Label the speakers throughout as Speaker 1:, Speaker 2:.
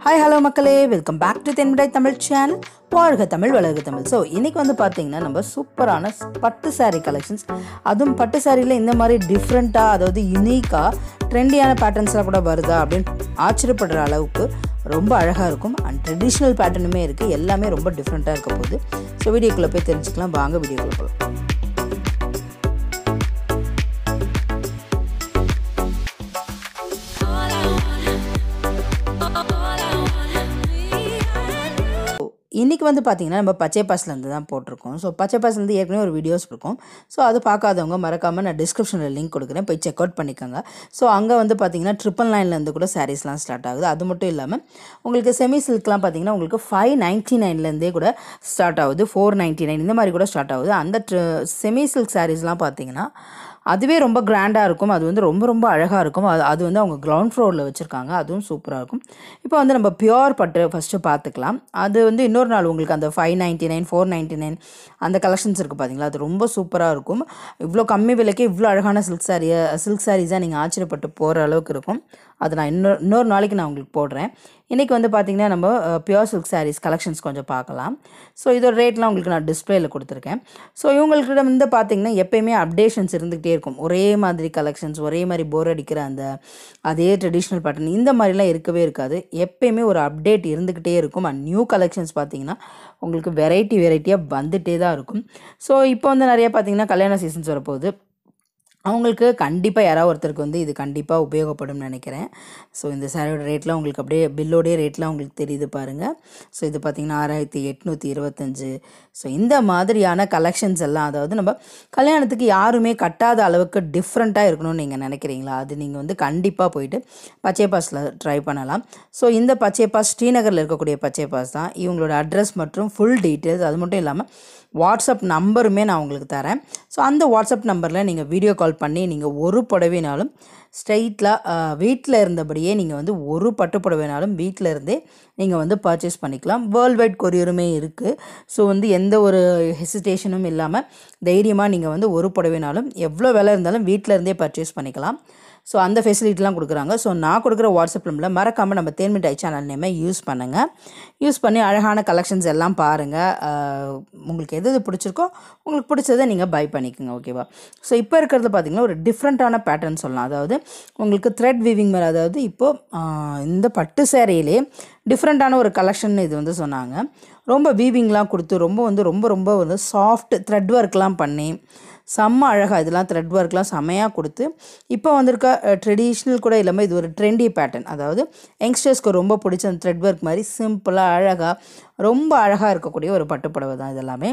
Speaker 1: Hi hello மக்களே welcome back to தென்முடை Tamil channel வாழ்க தமிழ் வளர்க தமிழ் ஸோ இன்னைக்கு வந்து பார்த்தீங்கன்னா நம்ம சூப்பரான பட்டு saree கலெக்ஷன்ஸ் அதுவும் பட்டு சாரியில் இந்த மாதிரி டிஃப்ரெண்ட்டாக அதாவது யுனிக்காக ட்ரெண்டியான பேட்டர்ன்ஸ்லாம் கூட வருதா அப்படின்னு ஆச்சரியப்படுற அளவுக்கு ரொம்ப அழகாக இருக்கும் அண்ட் ட்ரெடிஷ்னல் பேட்டர்னுமே இருக்குது எல்லாமே ரொம்ப டிஃப்ரெண்ட்டாக இருக்க போகுது ஸோ வீடியோக்குள்ளே போய் தெரிஞ்சுக்கலாம் வாங்க வீடியோக்குள்ளே போகலாம் இன்றைக்கி வந்து பார்த்திங்கன்னா நம்ம பச்சை பாஸ்லேருந்து தான் போட்டிருக்கோம் ஸோ பச்சை பாஸ்லேருந்து ஏற்கனவே ஒரு வீடியோஸ் இருக்கும் ஸோ அது பார்க்காதவங்க மறக்காமல் நான் டிஸ்கிரிப்ஷனில் லிங்க் கொடுக்குறேன் போய் செக் அவுட் பண்ணிக்கோங்க ஸோ அங்கே வந்து பார்த்திங்கன்னா ட்ரிபிள் நைன்லேருந்து கூட சாரீஸ்லாம் ஸ்டார்ட் ஆகுது அது மட்டும் இல்லாமல் உங்களுக்கு செமி சில்க்லாம் பார்த்திங்கன்னா உங்களுக்கு ஃபைவ் நைன்ட்டி நைன்லேருந்தே கூட ஸ்டார்ட் ஆகுது ஃபோர் நைன்ட்டி நைன் இந்த மாதிரி கூட ஸ்டார்ட் ஆகுது அந்த செமி சில்க் சாரீஸ்லாம் பார்த்திங்கன்னா அதுவே ரொம்ப கிராண்டாக இருக்கும் அது வந்து ரொம்ப ரொம்ப அழகாக இருக்கும் அது அது வந்து அவங்க கிரவுண்ட் ஃப்ளோரில் வச்சுருக்காங்க அதுவும் சூப்பராக இருக்கும் இப்போ வந்து நம்ம பியோர் பட்டு ஃபஸ்ட்டு பார்த்துக்கலாம் அது வந்து இன்னொரு நாள் உங்களுக்கு அந்த five ninety nine four ninety nine அந்த கலெக்ஷன்ஸ் இருக்குது பார்த்தீங்களா அது ரொம்ப சூப்பராக இருக்கும் இவ்வளோ கம்மி விலைக்கு இவ்வளோ அழகான சில்க் சாரியை சில்க் சாரீஸாக நீங்கள் ஆச்சரியப்பட்டு போகிற அளவுக்கு இருக்கும் அது நான் இன்னொரு இன்னொரு நாளைக்கு நான் உங்களுக்கு போடுறேன் இன்றைக்கி வந்து பார்த்திங்கன்னா நம்ம பியோர் சில்க் சாரீஸ் கலெக்ஷன்ஸ் கொஞ்சம் பார்க்கலாம் ஸோ இதோட ரேட்லாம் உங்களுக்கு நான் டிஸ்பிளேயில் கொடுத்துருக்கேன் ஸோ இவங்கள்கிட்ட வந்து பார்த்திங்கன்னா எப்பயுமே அப்டேஷன்ஸ் இருந்துகிட்டே இருக்கும் ஒரே மாதிரி கலெக்ஷன்ஸ் ஒரே மாதிரி போர் அடிக்கிற அந்த அதே ட்ரெடிஷ்னல் பேட்டர்ன் இந்த மாதிரிலாம் இருக்கவே இருக்காது எப்பயுமே ஒரு அப்டேட் இருந்துக்கிட்டே இருக்கும் அண்ட் நியூ கலெக்ஷன்ஸ் பார்த்திங்கன்னா உங்களுக்கு வெரைட்டி வெரைட்டியாக வந்துகிட்டே தான் இருக்கும் ஸோ இப்போ வந்து நிறைய பார்த்திங்கன்னா கல்யாண சீசன்ஸ் வரப்போகுது அவங்களுக்கு கண்டிப்பாக யாராவது ஒருத்தருக்கு வந்து இது கண்டிப்பாக உபயோகப்படும்னு நினைக்கிறேன் ஸோ இந்த சாரியோட ரேட்லாம் உங்களுக்கு அப்படியே பில்லோடைய ரேட்லாம் உங்களுக்கு தெரியுது பாருங்கள் ஸோ இது பார்த்திங்கன்னா ஆறாயிரத்தி எட்நூற்றி இருபத்தஞ்சு ஸோ இந்த மாதிரியான கலெக்ஷன்ஸ் எல்லாம் அதாவது நம்ம கல்யாணத்துக்கு யாருமே கட்டாத அளவுக்கு டிஃப்ரெண்ட்டாக இருக்கணும்னு நீங்கள் நினைக்கிறீங்களா அது நீங்கள் வந்து கண்டிப்பாக போயிட்டு பச்சை பாஸில் ட்ரை பண்ணலாம் ஸோ இந்த பச்சை பாஸ் ஸ்ரீநகரில் இருக்கக்கூடிய பச்சை பாஸ் தான் இவங்களோட அட்ரஸ் மற்றும் ஃபுல் டீட்டெயில்ஸ் அது மட்டும் இல்லாமல் வாட்ஸ்அப் நம்பருமே நான் உங்களுக்கு தரேன் ஸோ அந்த வாட்ஸ்அப் நம்பரில் நீங்கள் வீடியோ கால் பண்ணி நீங்கள் ஒரு புடவைனாலும் ஸ்ட்ரைட்டில் வீட்டில் இருந்தபடியே நீங்கள் வந்து ஒரு பட்டு புடவைனாலும் வீட்டில் இருந்தே நீங்கள் வந்து பர்ச்சேஸ் பண்ணிக்கலாம் வேர்ல்டு வைட் கொரியருமே இருக்குது ஸோ வந்து எந்த ஒரு ஹெசிடேஷனும் இல்லாமல் தைரியமாக நீங்கள் வந்து ஒரு புடவைனாலும் எவ்வளோ விலை இருந்தாலும் வீட்டில் இருந்தே பர்ச்சேஸ் பண்ணிக்கலாம் ஸோ அந்த ஃபெசிலிட்டிலாம் கொடுக்குறாங்க ஸோ நான் கொடுக்குற வாட்ஸ்அப் நம்பரில் மறக்காமல் நம்ம தேன்மிட்டாய் சேனல் நேமை யூஸ் பண்ணுங்கள் யூஸ் பண்ணி அழகான கலெக்ஷன்ஸ் எல்லாம் பாருங்கள் உங்களுக்கு எது எது பிடிச்சிருக்கோ உங்களுக்கு பிடிச்சதை நீங்கள் பை பண்ணிக்கோங்க ஓகேவா ஸோ இப்போ இருக்கிறது பார்த்திங்கன்னா ஒரு டிஃப்ரெண்ட்டான பேட்டர்ன் சொல்லலாம் அதாவது உங்களுக்கு த்ரெட் வீவிங் மேலே அதாவது இப்போது இந்த பட்டு சேரீலே டிஃப்ரெண்ட்டான ஒரு கலெக்ஷன் இது வந்து சொன்னாங்க ரொம்ப வீவிங்லாம் கொடுத்து ரொம்ப வந்து ரொம்ப ரொம்ப வந்து சாஃப்ட் த்ரெட் ஒர்க்லாம் பண்ணி செம்ம அழகாக இதெல்லாம் த்ரெட் ஒர்க்லாம் செம்மையாக கொடுத்து இப்போ வந்திருக்க ட்ரெடிஷ்னல் கூட இல்லாமல் இது ஒரு ட்ரெண்டி பேட்டர்ன் அதாவது யங்ஸ்டர்ஸ்க்கு ரொம்ப பிடிச்ச அந்த த்ரெட் ஒர்க் மாதிரி சிம்பிளாக அழகாக ரொம்ப அழகாக இருக்கக்கூடிய ஒரு பட்டுப்புடவை தான் இதெல்லாமே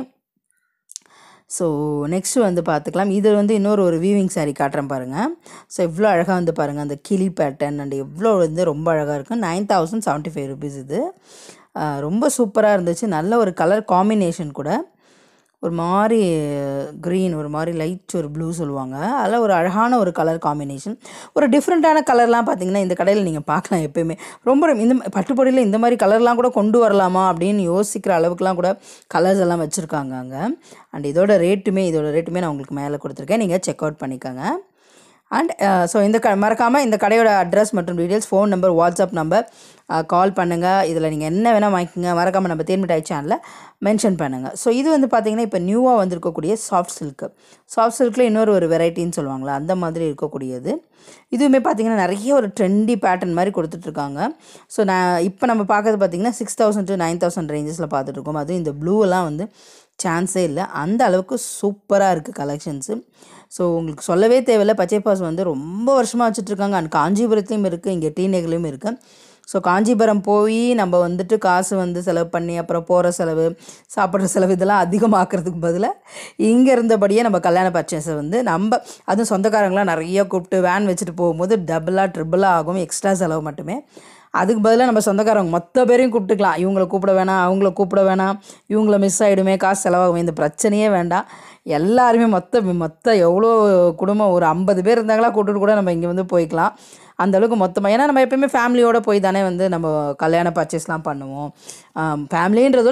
Speaker 1: ஸோ நெக்ஸ்ட்டு வந்து பார்த்துக்கலாம் இது வந்து இன்னொரு ஒரு வீவிங் சாரீ காட்டுறேன் பாருங்கள் ஸோ எவ்வளோ அழகாக வந்து பாருங்கள் அந்த கிளி பேட்டர்ன் அண்ட் எவ்வளோ வந்து ரொம்ப அழகாக இருக்கும் nine thousand seventy five rupees இது ரொம்ப சூப்பராக இருந்துச்சு நல்ல ஒரு கலர் காம்பினேஷன் கூட ஒரு மாதிரி க்ரீன் ஒரு மாதிரி லைட் ஒரு ப்ளூ சொல்லுவாங்க அதில் ஒரு அழகான ஒரு கலர் காம்பினேஷன் ஒரு டிஃப்ரெண்ட்டான கலர்லாம் பார்த்தீங்கன்னா இந்த கடையில் நீங்கள் பார்க்கலாம் எப்பயுமே ரொம்ப இந்த பட்டுப்பொடியில் இந்த மாதிரி கலர்லாம் கூட கொண்டு வரலாமா அப்படின்னு யோசிக்கிற அளவுக்குலாம் கூட கலர்ஸ் எல்லாம் வச்சுருக்காங்க அங்கே அண்ட் இதோட ரேட்டுமே இதோட ரேட்டுமே நான் உங்களுக்கு மேலே கொடுத்துருக்கேன் நீங்கள் செக் அவுட் பண்ணிக்கோங்க அண்ட் ஸோ இந்த க மறக்காமல் இந்த கடையோட அட்ரஸ் மற்றும் details phone number WhatsApp number call பண்ணுங்கள் இதில் நீங்கள் என்ன வேணால் வாங்கிக்கோங்க மறக்காமல் நம்ம தேன்மிட்டாய் சேனலில் மென்ஷன் பண்ணுங்கள் ஸோ இது வந்து பார்த்திங்கன்னா இப்போ நியூவாக வந்திருக்கக்கூடிய சாஃப்ட் சில்க்கு சாஃப்ட் சில்கில் இன்னொரு ஒரு வெரைட்டின்னு சொல்லுவாங்களா அந்த மாதிரி இருக்கக்கூடியது இதுவுமே பார்த்திங்கன்னா நிறைய ஒரு ட்ரெண்டி பேட்டர்ன் மாதிரி கொடுத்துட்ருக்காங்க ஸோ நான் இப்போ நம்ம பார்க்கறது பார்த்திங்கன்னா six thousand to nine thousand ரேஞ்சஸில் பார்த்துட்ருக்கோம் அதுவும் இந்த ப்ளூவெல்லாம் வந்து சான்ஸே இல்லை அந்த அளவுக்கு சூப்பராக இருக்குது கலெக்ஷன்ஸு ஸோ உங்களுக்கு சொல்லவே தேவையில்ல பச்சை பாஸ் வந்து ரொம்ப வருஷமாக வச்சுட்ருக்காங்க அண்ட் காஞ்சிபுரத்துலேயும் இருக்குது இங்கே டி நகர்லேயும் இருக்குது ஸோ காஞ்சிபுரம் போய் நம்ம வந்துட்டு காசு வந்து செலவு பண்ணி அப்புறம் போகிற செலவு சாப்பிட்ற செலவு இதெல்லாம் அதிகமாக்குறதுக்கு பதிலாக இங்கே இருந்தபடியே நம்ம கல்யாண பர்ச்சேஸை வந்து நம்ம அதுவும் சொந்தக்காரங்களாம் நிறைய கூப்பிட்டு வேன் வச்சுட்டு போகும்போது டபுளாக ட்ரிபிளாக ஆகும் எக்ஸ்ட்ரா செலவு மட்டுமே அதுக்கு பதிலாக நம்ம சொந்தக்காரங்க மொத்த பேரையும் கூப்பிட்டுக்கலாம் இவங்கள கூப்பிட வேணாம் அவங்கள கூப்பிட வேணாம் இவங்கள மிஸ் ஆகிடுமே காசு செலவாகும் இந்த பிரச்சனையே வேண்டாம் எல்லாருமே மொத்த மொத்த எவ்வளோ குடும்பம் ஒரு ஐம்பது பேர் இருந்தாங்களா கூப்பிட்டு கூட நம்ம இங்கே வந்து போய்க்கலாம் அந்த அளவுக்கு மொத்தமாக ஏன்னா நம்ம எப்பயுமே ஃபேமிலியோடு போய் தானே வந்து நம்ம கல்யாண பர்ச்சேஸ்லாம் பண்ணுவோம் ஃபேமிலின்றதோட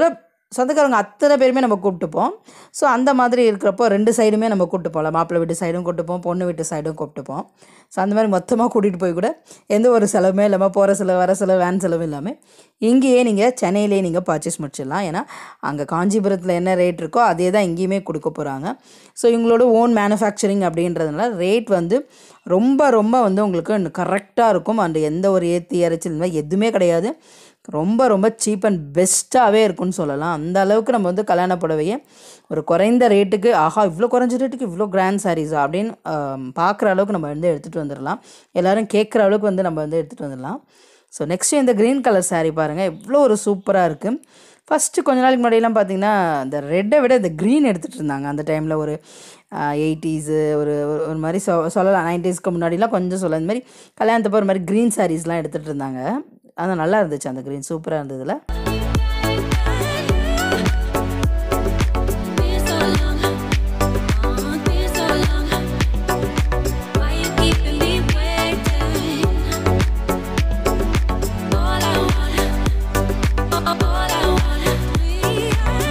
Speaker 1: சொந்தக்காரங்க அத்தனை பேருமே நம்ம கூப்பிட்டுப்போம் ஸோ அந்த மாதிரி இருக்கிறப்போ ரெண்டு சைடுமே நம்ம கூப்பிட்டு போகலாம் மாப்பிள்ளை வீட்டு சைடும் கூப்பிட்டுப்போம் பொண்ணு வீட்டு சைடும் கூப்பிட்டுப்போம் ஸோ அந்த மாதிரி மொத்தமாக கூட்டிகிட்டு போய் கூட எந்த ஒரு செலவுமே இல்லாமல் போகிற செலவு வர செலவு வேன் செலவு இல்லாமல் இங்கேயே நீங்கள் சென்னையிலேயே நீங்கள் பர்ச்சேஸ் முடிச்சிடலாம் ஏன்னா அங்கே காஞ்சிபுரத்தில் என்ன ரேட் இருக்கோ அதே தான் இங்கேயுமே கொடுக்க போகிறாங்க ஸோ இவங்களோட ஓன் மேனுஃபேக்சரிங் அப்படின்றதுனால ரேட் வந்து ரொம்ப ரொம்ப வந்து உங்களுக்கு கரெக்டாக இருக்கும் அண்ட் எந்த ஒரு ஏற்றி இறைச்சல் இந்த மாதிரி எதுவுமே கிடையாது ரொம்ப ரொம்ப சீப் அண்ட் பெஸ்ட்டாகவே இருக்கும்னு சொல்லலாம் அந்த அளவுக்கு நம்ம வந்து கல்யாண புடவையை ஒரு குறைந்த ரேட்டுக்கு ஆஹா இவ்வளோ குறைஞ்ச ரேட்டுக்கு இவ்வளோ கிராண்ட் சாரீஸா அப்படின்னு பார்க்குற அளவுக்கு நம்ம வந்து எடுத்துகிட்டு வந்துடலாம் எல்லோரும் கேட்குற அளவுக்கு வந்து நம்ம வந்து எடுத்துகிட்டு வந்துடலாம் ஸோ நெக்ஸ்ட்டு இந்த க்ரீன் கலர் saree பாருங்கள் எவ்வளோ ஒரு சூப்பராக இருக்குது ஃபஸ்ட்டு கொஞ்ச நாளைக்கு முன்னாடிலாம் பார்த்தீங்கன்னா இந்த ரெட்டை விட இந்த க்ரீன் எடுத்துகிட்டு இருந்தாங்க அந்த டைமில் ஒரு எயிட்டிஸு ஒரு ஒரு- ஒரு மாதிரி சொ சொல்லலாம் நைன்டிஸ்க்கு முன்னாடிலாம் கொஞ்சம் சொல்ல இந்த மாதிரி கல்யாணத்தப்போ ஒரு மாதிரி க்ரீன் சாரீஸ்லாம் எடுத்துகிட்டு இருந்தாங்க அது நல்லா இருந்துச்சு அந்த க்ரீன் சூப்பராக இருந்ததுல
Speaker 2: Been so long, oh, been so long. Why you keeping me waiting? All I want, all I want, we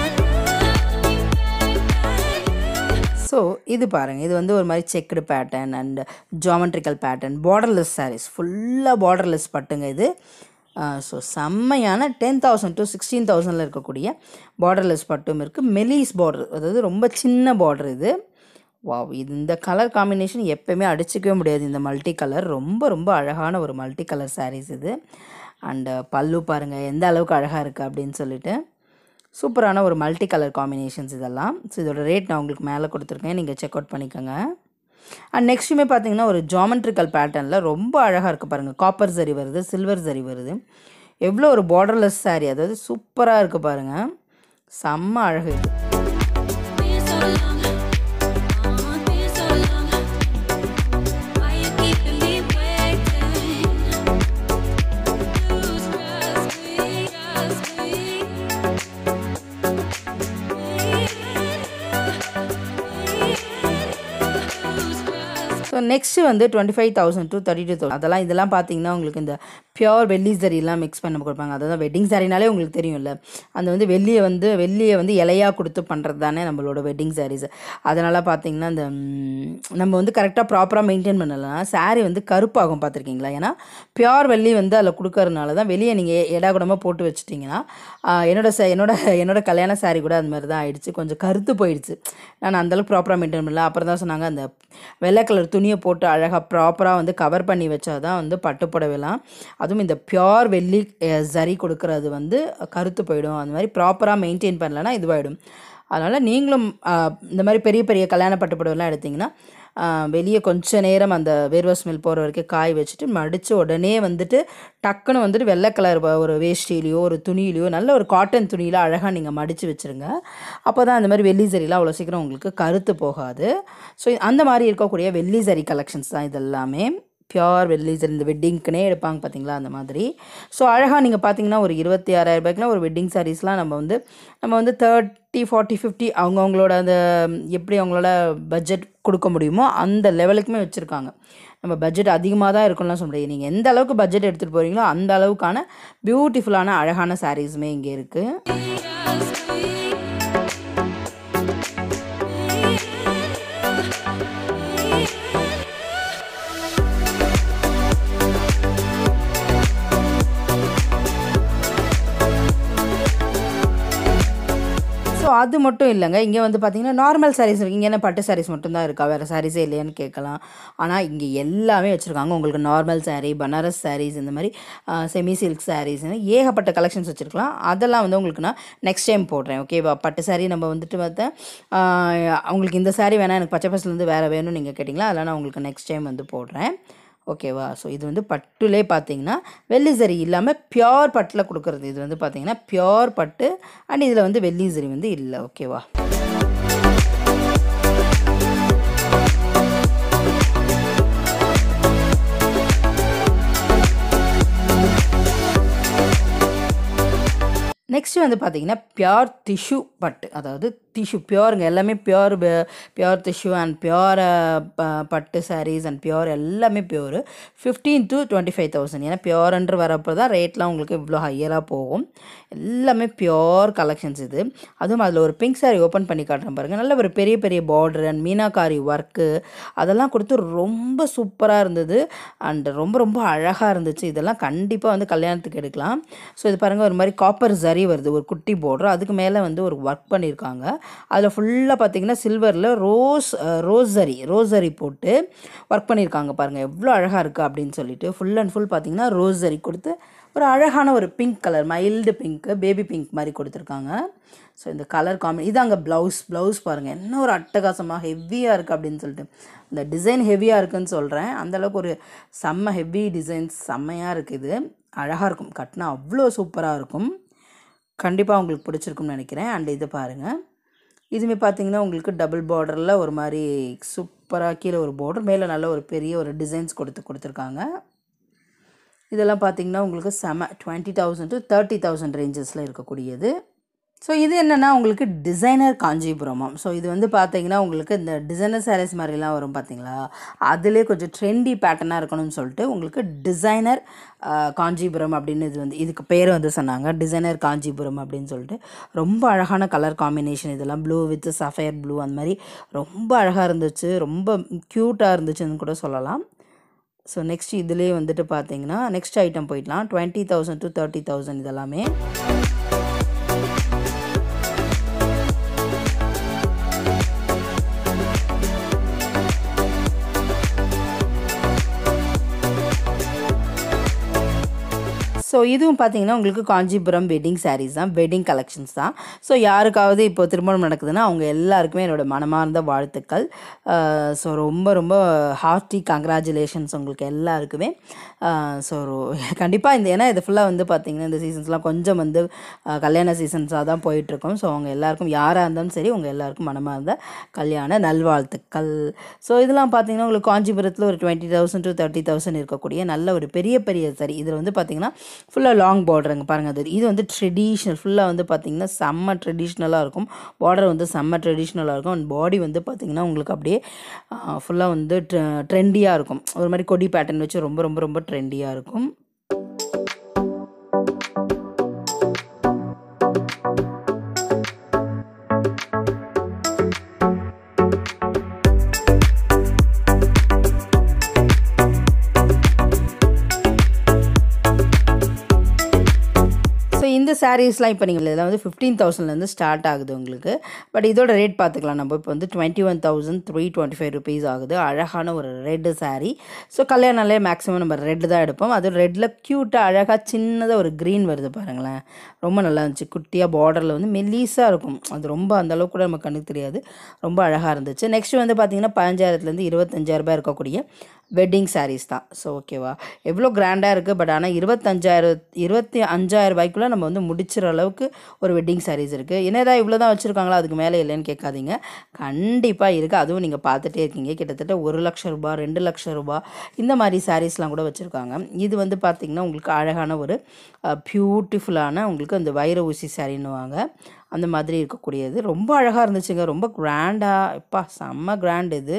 Speaker 1: so இது பாருங்கள் இது வந்து ஒரு மாதிரி checked pattern and geometrical pattern borderless sarees ஃபுல்லாக பார்டர்லெஸ் பட்டுங்க இது ஸோ செம்மையான டென் தௌசண்ட் டு சிக்ஸ்டீன் தௌசண்டில் இருக்கக்கூடிய பார்டர்லெஸ் பட்டும் இருக்குது மெலிஸ் பார்டர் அதாவது ரொம்ப சின்ன பார்டர் இது வாவ் இது இந்த கலர் காம்பினேஷன் எப்போயுமே அடிச்சிக்கவே முடியாது இந்த மல்டி கலர் ரொம்ப ரொம்ப அழகான ஒரு மல்டி கலர் sarees இது அண்டு பல்லு பாருங்கள் எந்த அளவுக்கு அழகாக இருக்குது அப்படின்னு சொல்லிட்டு சூப்பரான ஒரு மல்டி கலர் காம்பினேஷன்ஸ் இதெல்லாம் ஸோ இதோட ரேட் நான் உங்களுக்கு மேலே கொடுத்துருக்கேன் நீங்கள் செக் அவுட் பண்ணிக்கோங்க அண்ட் நெக்ஸ்ட்டுமே பார்த்தீங்கன்னா ஒரு ஜாமெட்ரிக்கல் பேட்டர்னில் ரொம்ப அழகாக இருக்குது பாருங்கள் காப்பர் சரி வருது சில்வர் சரி வருது எவ்வளோ ஒரு பார்டர்லெஸ் saree அதாவது சூப்பராக இருக்குது பாருங்கள் செம்ம அழகு இது
Speaker 2: Been so long, oh, been so long. Why you keeping me waiting? Lose trust me, trust me. Lose trust.
Speaker 1: So next வந்து twenty five thousand to thirty two thousand அதெல்லாம் இதெல்லாம் பார்த்தீங்கன்னா உங்களுக்கு இந்த பியோர் வெள்ளி சரிலாம் மிக்ஸ் பண்ண கொடுப்பாங்க அதாவது வெட்டிங் சாரினாலே உங்களுக்கு தெரியும்ல அந்த வந்து வெள்ளியை வந்து வெள்ளியை வந்து இலையாக கொடுத்து பண்ணுறது தானே நம்மளோட வெட்டிங் சாரீஸ் அதனால் பார்த்தீங்கன்னா இந்த ம், நம்ம வந்து கரெக்டாக ப்ராப்பராக மெயின்டைன் பண்ணலாம் saree வந்து கருப்பாகும் பார்த்துருக்கீங்களா ஏன்னா பியோர் வெள்ளி வந்து அதில் கொடுக்கறதுனால தான் வெளியே நீங்கள் எடா கூடமாக போட்டு வச்சிட்டிங்கன்னா ஆ, என்னோட ச என்னோட என்னோட கல்யாண saree கூட அது மாதிரி தான் ஆயிடுச்சு கொஞ்சம் கருத்து போயிடுச்சு நான் அந்தளவுக்கு ப்ராப்பராக மெயின்டைன் பண்ணல அப்புறம் தான் சொன்னாங்க அந்த வெள்ளை கலர் துணியை போட்டு அழகாக ப்ராப்பராக வந்து கவர் பண்ணி வச்சா தான் வந்து பட்டு புடவைலாம் அதுவும் இந்த பியோர் வெள்ளி அஹ், சரி கொடுக்கறது வந்து கருத்து போயிடும் அந்த மாதிரி ப்ராப்பராக மெயின்டைன் பண்ணலன்னா இதுவாகிடும் அதனால் நீங்களும் ஆஹ், இந்த மாதிரி பெரிய பெரிய கல்யாண பட்டு புடவைலாம் எடுத்திங்கன்னா ஆஹ், வெளியே கொஞ்ச நேரம் அந்த வேர்வை ஸ்மெல் போகிற வரைக்கும் காய வச்சுட்டு மடித்து உடனே வந்துட்டு டக்குன்னு வந்துட்டு வெள்ளை கலர் ஒரு வேஷ்டிலையோ ஒரு துணியிலையோ நல்ல ஒரு காட்டன் துணியில் அழகாக நீங்கள் மடித்து வச்சுருங்க அப்போ தான் அந்த மாதிரி வெள்ளி சரிலாம் அவ்வளோ சீக்கிரம் உங்களுக்கு கருத்து போகாது ஸோ அந்த மாதிரி இருக்கக்கூடிய வெள்ளி சரி கலெக்ஷன்ஸ் தான் இது எல்லாமே பியோர் வெள்ளி சரி இந்த வெட்டிங்க்குனே எடுப்பாங்க பார்த்தீங்களா அந்த மாதிரி ஸோ அழகாக நீங்கள் பார்த்தீங்கன்னா ஒரு இருபத்தி ஆறாயிரம் ரூபாய்க்குலாம் ஒரு வெட்டிங் சாரீஸ்லாம் நம்ம வந்து நம்ம வந்து தேர்ட்டி ஃபார்ட்டி ஃபிஃப்டி அவங்கவுங்களோட அந்த எப்படி அவங்களோட பட்ஜெட் கொடுக்க முடியுமோ அந்த லெவலுக்குமே வச்சுருக்காங்க நம்ம பட்ஜெட் அதிகமாக தான் இருக்கும்லாம் சொல்ல முடியாது நீங்கள் எந்த அளவுக்கு பட்ஜெட் எடுத்துகிட்டு போகிறீங்களோ அந்த அளவுக்கான பியூட்டிஃபுல்லான அழகான சாரீஸுமே இங்கே இருக்குது
Speaker 2: Trust me.
Speaker 1: ஸோ அது மட்டும் இல்லைங்க இங்கே வந்து பார்த்தீங்கன்னா நார்மல் சாரீஸ் இருக்குது இங்கே என்ன பட்டு சாரீஸ் மட்டும்தான் இருக்கா வேறு சாரீஸே இல்லையான்னு கேட்கலாம் ஆனால் இங்கே எல்லாமே வச்சுருக்காங்க உங்களுக்கு நார்மல் saree பனாரஸ் sarees இந்த மாதிரி செமி சில்க் sarees ஏகப்பட்ட கலெக்ஷன்ஸ் வச்சுருக்கலாம் அதெல்லாம் வந்து உங்களுக்கு நான் நெக்ஸ்ட் டைம் போடுறேன் ஓகேவா பட்டு saree நம்ம வந்துட்டு பார்த்தா ஆஹ், உங்களுக்கு இந்த saree வேணாம் எனக்கு பச்சை பசுலேருந்து வேறு வேணும்னு நீங்கள் கேட்டிங்களா அதெல்லாம் நான் உங்களுக்கு நெக்ஸ்ட் டைம் வந்து போடுறேன் ஓகேவா ஸோ இது வந்து பட்டுலே பார்த்தீங்கன்னா வெள்ளி சரி இல்லாமல் பியோர் பட்டில் கொடுக்குறது இது வந்து பார்த்தீங்கன்னா பியோர் பட்டு அண்ட் இதில் வந்து வெள்ளி சரி வந்து இல்லை ஓகேவா நெக்ஸ்ட் வந்து பார்த்தீங்கன்னா பியோர் டிஷ்யூ பட்டு அதாவது டிஷ்யூ பியோருங்க எல்லாமே pure pure tissue and pure பட்டு சாரீஸ் அண்ட் பியோர் எல்லாமே pure fifteen to twenty five thousand ஏன்னா பியோர்ன்ற வரப்போ தான் ரேட்லாம் உங்களுக்கு இவ்வளோ ஹையராக போகும் எல்லாமே பியோர் கலெக்ஷன்ஸ் இது அதுவும் அதில் ஒரு பிங்க் saree ஓப்பன் பண்ணி காட்டுறேன் பாருங்கள் நல்ல ஒரு பெரிய பெரிய பார்டர் அண்ட் மீனாக்காரி ஒர்க்கு அதெல்லாம் கொடுத்து ரொம்ப சூப்பராக இருந்தது அண்ட் ரொம்ப ரொம்ப அழகாக இருந்துச்சு இதெல்லாம் கண்டிப்பாக வந்து கல்யாணத்துக்கு எடுக்கலாம் ஸோ இது பாருங்கள் ஒரு மாதிரி காப்பர் ஜரி வருது ஒரு குட்டி பார்டர் அதுக்கு மேலே வந்து ஒரு ஒர்க் பண்ணியிருக்காங்க அதில் ஃபுல்லாக பார்த்தீங்கன்னா சில்வரில் rose rose zari rose zari போட்டு ஒர்க் பண்ணியிருக்காங்க பாருங்கள் எவ்வளோ அழகாக இருக்குது அப்படின்னு சொல்லிட்டு ஃபுல் அண்ட் ஃபுல் பார்த்தீங்கன்னா ரோஸ் ஜரி கொடுத்து ஒரு அழகான ஒரு pink colour mild pink baby pink மாதிரி கொடுத்துருக்காங்க ஸோ இந்த கலர் காம்பி இது அங்கே ப்ளவுஸ் ப்ளவுஸ் பாருங்கள் என்ன ஒரு அட்டகாசமாக ஹெவியாக இருக்குது அப்படின்னு சொல்லிட்டு இந்த டிசைன் ஹெவியாக இருக்குன்னு சொல்கிறேன் அந்தளவுக்கு ஒரு செம்ம ஹெவி டிசைன்ஸ் செம்மையாக இருக்குது அழகாக இருக்கும் கட்டினா அவ்வளோ சூப்பராக இருக்கும் கண்டிப்பாக உங்களுக்கு பிடிச்சிருக்கும்னு நினைக்கிறேன் அண்ட் இது பாருங்கள் இதுவுமே பார்த்தீங்கன்னா உங்களுக்கு டபுள் பார்டரில் ஒரு மாதிரி சூப்பராக கீழே ஒரு பார்டர் மேலே நல்ல ஒரு பெரிய ஒரு டிசைன்ஸ் கொடுத்து கொடுத்துருக்காங்க இதெல்லாம் பார்த்தீங்கன்னா உங்களுக்கு செம twenty thousand to thirty thousand ரேஞ்சஸில் இருக்கக்கூடியது ஸோ இது என்னென்னா உங்களுக்கு டிசைனர் காஞ்சிபுரமாம் ஸோ இது வந்து பார்த்தீங்கன்னா உங்களுக்கு இந்த டிசைனர் சாரீஸ் மாதிரிலாம் வரும் பார்த்தீங்களா அதிலே கொஞ்சம் ட்ரெண்டி பேட்டர்னாக இருக்கணும்னு சொல்லிட்டு உங்களுக்கு டிசைனர் காஞ்சிபுரம் அப்படின்னு இது வந்து இதுக்கு பேர் வந்து சொன்னாங்க டிசைனர் காஞ்சிபுரம் அப்படின்னு சொல்லிட்டு ரொம்ப அழகான கலர் காம்பினேஷன் இதெல்லாம் ப்ளூ வித் சஃபயர் ப்ளூ அந்த மாதிரி ரொம்ப அழகாக இருந்துச்சு ரொம்ப க்யூட்டாக இருந்துச்சுன்னு கூட சொல்லலாம் ஸோ நெக்ஸ்ட் இதுலேயே வந்துட்டு பார்த்தீங்கன்னா நெக்ஸ்ட் ஐட்டம் போயிடலாம் twenty thousand to thirty thousand இதெல்லாமே ஸோ இதுவும் பார்த்தீங்கன்னா உங்களுக்கு காஞ்சிபுரம் வெட்டிங் sarees தான் வெட்டிங் கலெக்ஷன்ஸ் தான் ஸோ யாருக்காவது இப்போ திருமணம் நடக்குதுன்னா அவங்க எல்லாருக்குமே என்னோட மனமார்ந்த வாழ்த்துக்கள் ஸோ ரொம்ப ரொம்ப ஹார்ட்டி கங்க்ராச்சுலேஷன்ஸ் உங்களுக்கு எல்லாருக்குமே ஸோ கண்டிப்பாக இந்த ஏன்னா இது ஃபுல்லாக வந்து பார்த்தீங்கன்னா இந்த சீசன்ஸ்லாம் கொஞ்சம் வந்து அஹ், கல்யாண சீசன்ஸாக தான் போயிட்டுருக்கோம் ஸோ அவங்க எல்லாருக்கும் யாராக இருந்தாலும் சரி உங்கள் எல்லாருக்கும் மனமார்ந்த கல்யாண நல்வாழ்த்துக்கள் ஸோ இதெல்லாம் பார்த்தீங்கன்னா உங்களுக்கு காஞ்சிபுரத்தில் ஒரு twenty thousand to thirty thousand இருக்கக்கூடிய நல்ல ஒரு பெரிய பெரிய சரி இதில் வந்து பார்த்தீங்கன்னா ஃபுல்லாக லாங் பார்டருங்க பாருங்கள் அது இது வந்து ட்ரெடிஷ்னல் ஃபுல்லாக வந்து பார்த்தீங்கன்னா செம்ம ட்ரெடிஷ்னலாக இருக்கும் பார்டர் வந்து செம்ம ட்ரெடிஷ்னலாக இருக்கும் அண்ட் பாடி வந்து பார்த்தீங்கன்னா உங்களுக்கு அப்படியே ஃபுல்லாக வந்து ட்ரெண்டியாக இருக்கும் ஒரு மாதிரி கொடி பேட்டர்ன் வச்சு ரொம்ப ரொம்ப ரொம்ப ட்ரெண்டியாக இருக்கும் ஸோ இந்த சாரீஸ்லாம் இப்போ நீங்கள் இதில் வந்து ஃபிஃப்டீன் தௌசண்ட்லேருந்து ஸ்டார்ட் ஆகுது உங்களுக்கு பட் இதோட ரேட் பார்த்துக்கலாம் நம்ம இப்போ வந்து twenty one thousand three twenty five rupees ஆகுது அழகான ஒரு ரெட்டு saree ஸோ கல்யாணம்லேயே மேக்ஸிமம் நம்ம ரெட்டு தான் எடுப்போம் அது ரெட்டில் க்யூட்டாக அழகாக சின்னதாக ஒரு க்ரீன் வருது பாருங்களேன் ரொம்ப நல்லா இருந்துச்சு குட்டியாக பார்டரில் வந்து மெல்லீஸாக இருக்கும் அது ரொம்ப அந்த அளவுக்கு கூட நமக்கு கண்ணுக்கு தெரியாது ரொம்ப அழகாக இருந்துச்சு நெக்ஸ்ட் வந்து பார்த்தீங்கன்னா பதினஞ்சாயிரத்துலேருந்து இருபத்தஞ்சாயிரம் ரூபாய் இருக்கக்கூடிய வெட்டிங் sarees தான் ஸோ ஓகேவா எவ்வளோ கிராண்டாக இருக்குது பட் ஆனால் இருபத்தஞ்சாயிரம் இருபத்தி அஞ்சாயிரம் ரூபாய்க்குள்ளே நம்ம வந்து முடிச்சிற அளவுக்கு ஒரு வெட்டிங் sarees இருக்குது என்னடா இவ்வளோ தான் வச்சுருக்காங்களா அதுக்கு மேலே இல்லைன்னு கேட்காதீங்க கண்டிப்பாக இருக்குது அதுவும் நீங்கள் பார்த்துட்டே இருக்கீங்க கிட்டத்தட்ட ஒரு லட்சம் ரூபாய் ரெண்டு லட்சம் ரூபாய் இந்த மாதிரி சாரீஸ்லாம் கூட வச்சுருக்காங்க இது வந்து பார்த்திங்கன்னா உங்களுக்கு அழகான ஒரு பியூட்டிஃபுல்லான உங்களுக்கு அந்த வைர ஊசி சாரின்னுவாங்க அந்த மாதிரி இருக்கக்கூடியது ரொம்ப அழகாக இருந்துச்சுங்க ரொம்ப கிராண்டாக எப்பா செம்ம கிராண்ட் இது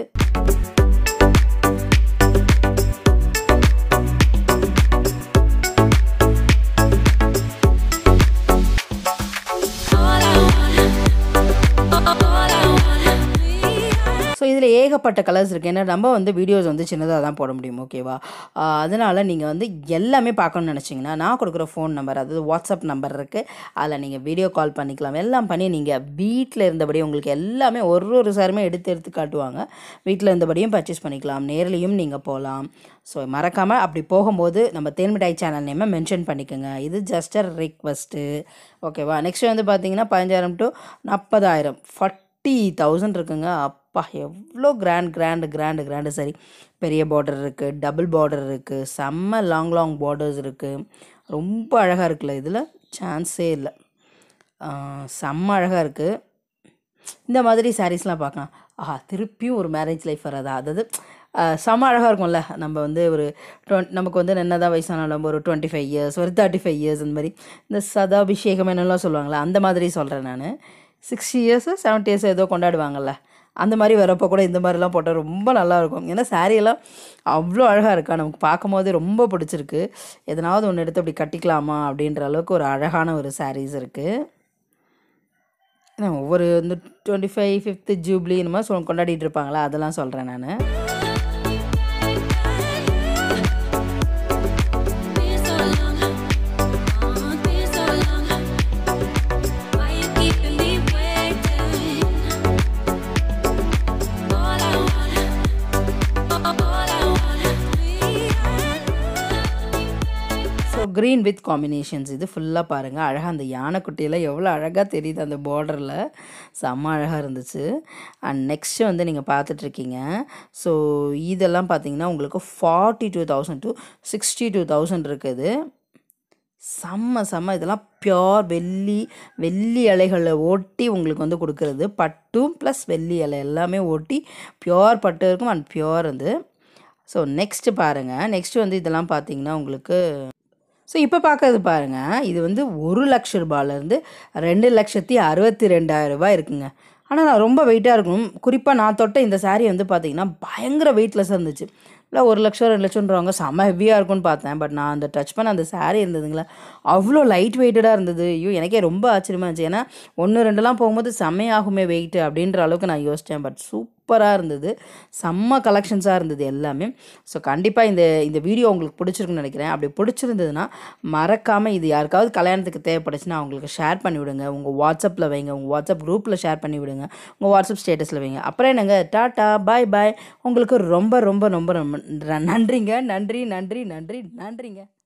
Speaker 2: All I want, all I want,
Speaker 1: so இதில் ஏகப்பட்ட கலர்ஸ் இருக்குது ஏன்னா நம்ம வந்து வீடியோஸ் வந்து சின்னதாக தான் போட முடியும் ஓகேவா அதனால் நீங்கள் வந்து எல்லாமே பார்க்கணும்னு நினச்சிங்கன்னா நான் கொடுக்குற ஃபோன் நம்பர் அதாவது வாட்ஸ்அப் நம்பர் இருக்குது அதில் நீங்கள் வீடியோ கால் பண்ணிக்கலாம் எல்லாம் பண்ணி நீங்கள் வீட்டில் இருந்தபடி உங்களுக்கு எல்லாமே ஒரு ஒரு சாருமே எடுத்து எடுத்து காட்டுவாங்க வீட்டில் இருந்தபடியும் பர்ச்சேஸ் பண்ணிக்கலாம் நேர்லேயும் நீங்கள் போகலாம் ஸோ மறக்காமல் அப்படி போகும்போது நம்ம தேன்மிட்டாய் சேனல் நேமை மென்ஷன் பண்ணிக்கோங்க இது ஜஸ்ட் அ ரிக்வஸ்ட்டு ஓகேவா நெக்ஸ்ட் வந்து பார்த்தீங்கன்னா பதினஞ்சாயிரம் டு நாற்பதாயிரம் ஃபார்ட்டி தௌசண்ட் இருக்குங்க அப்பா எவ்வளோ கிராண்ட் கிராண்டு கிராண்டு கிராண்டு சரி பெரிய பார்டர் இருக்குது டபுள் பார்டர் இருக்குது செம்ம லாங் லாங் பார்டர்ஸ் இருக்குது ரொம்ப அழகாக இருக்குல்ல இதில் சான்ஸே இல்லை செம்ம அழகாக இருக்குது இந்த மாதிரி சாரீஸ்லாம் பார்க்கலாம் ஆஹா திருப்பியும் ஒரு மேரேஜ் லைஃப் வராதா அதாவது ஆஹ், செம்ம அழகாக இருக்கும்ல நம்ம வந்து ஒரு டுவெண்ட் நமக்கு வந்து என்ன தான் வயசானாலும் ஒரு டுவெண்ட்டி ஃபைவ் இயர்ஸ் ஒரு தேர்ட்டி ஃபைவ் இயர்ஸ் இந்த மாதிரி இந்த சதாபிஷேகம் என்னெல்லாம் சொல்லுவாங்களே அந்த மாதிரி சொல்கிறேன் நான் சிக்ஸ்டி இயர்ஸு செவன்ட்டி இயர்ஸ் ஏதோ கொண்டாடுவாங்கல்ல அந்த மாதிரி வரப்போ கூட இந்த மாதிரிலாம் போட்டால் ரொம்ப நல்லாயிருக்கும் ஏன்னா saree எல்லாம் அவ்வளோ அழகாக இருக்கா நமக்கு பார்க்கும் போதே ரொம்ப பிடிச்சிருக்கு எதனாவது ஒன்று எடுத்து அப்படி கட்டிக்கலாமா அப்படின்ற அளவுக்கு ஒரு அழகான ஒரு sarees இருக்குது ஏன்னா ஒவ்வொரு இந்த டுவெண்ட்டி ஃபைவ் ஃபிஃப்த்து ஜூப்ளி இந்த மாதிரி சொல் கொண்டாடிட்டு இருப்பாங்களா அதெல்லாம் சொல்கிறேன் நான்
Speaker 2: Been so long, oh, been so long. Why you keeping me waiting? All I want, all I want, we
Speaker 1: so green with combinations இது ஃபுல்லாக பாருங்கள் அழகாக அந்த யானைக்குட்டியெல்லாம் எவ்வளோ அழகாக தெரியுது அந்த பார்டரில் செம்ம அழகாக இருந்துச்சு அண்ட் நெக்ஸ்ட்டு வந்து நீங்கள் பார்த்துட்ருக்கீங்க ஸோ இதெல்லாம் பார்த்தீங்கன்னா உங்களுக்கு forty two thousand to sixty two thousand இருக்குது செம்ம செம்ம இதெல்லாம் பியோர் வெள்ளி வெள்ளி இலைகளை ஓட்டி உங்களுக்கு வந்து கொடுக்குறது பட்டும் ப்ளஸ் வெள்ளி இலை எல்லாமே ஓட்டி பியோர் பட்டு இருக்கும் அண்ட் பியோர் வந்து ஸோ நெக்ஸ்ட்டு பாருங்கள் நெக்ஸ்ட்டு வந்து இதெல்லாம் பார்த்தீங்கன்னா உங்களுக்கு ஸோ இப்போ பார்க்கறது பாருங்கள் இது வந்து ஒரு லட்ச ரூபாயிலேருந்து ரெண்டு லட்சத்தி அறுபத்தி ரெண்டாயிரம் ரூபாய் இருக்குங்க ஆனால் நான் ரொம்ப வெயிட்டாக இருக்கும் குறிப்பாக நான் தொட்ட இந்த saree வந்து பார்த்தீங்கன்னா பயங்கர வெயிட்லெஸ்ஸாக இருந்துச்சு இல்லை ஒரு லட்சம் ரெண்டு லட்சம்ன்றவங்க செம்ம ஹெவியாக இருக்கும்னு பார்த்தேன் பட் நான் அந்த டச் பண்ண அந்த saree இருந்ததுங்களா அவ்வளோ லைட் வெயிட்டடாக இருந்தது ஐயோ எனக்கே ரொம்ப ஆச்சரியமாக இருந்துச்சு ஏன்னா ஒன்று ரெண்டுலாம் போகும்போது செம்மையாகுமே வெயிட் அப்படின்ற அளவுக்கு நான் யோசித்தேன் பட் சூப்பராக இருந்தது செம்ம கலெக்ஷன்ஸாக இருந்தது எல்லாமே ஸோ கண்டிப்பாக இந்த இந்த வீடியோ உங்களுக்கு பிடிச்சிருக்குன்னு நினைக்கிறேன் அப்படி பிடிச்சிருந்ததுன்னா மறக்காமல் இது யாருக்காவது கல்யாணத்துக்கு தேவைப்பட்டுச்சுன்னா அவங்களுக்கு ஷேர் பண்ணி விடுங்க உங்கள் வாட்ஸ்அப்பில் வைங்க உங்கள் வாட்ஸ்அப் குரூப்பில் ஷேர் பண்ணி விடுங்க உங்கள் வாட்ஸ்அப் ஸ்டேட்டஸில் வைங்க அப்புறம் என்னங்க டாட்டா பாய் பாய் உங்களுக்கு ரொம்ப ரொம்ப ரொம்ப ரொம்ப நன்றிங்க நன்றி நன்றி நன்றி நன்றிங்க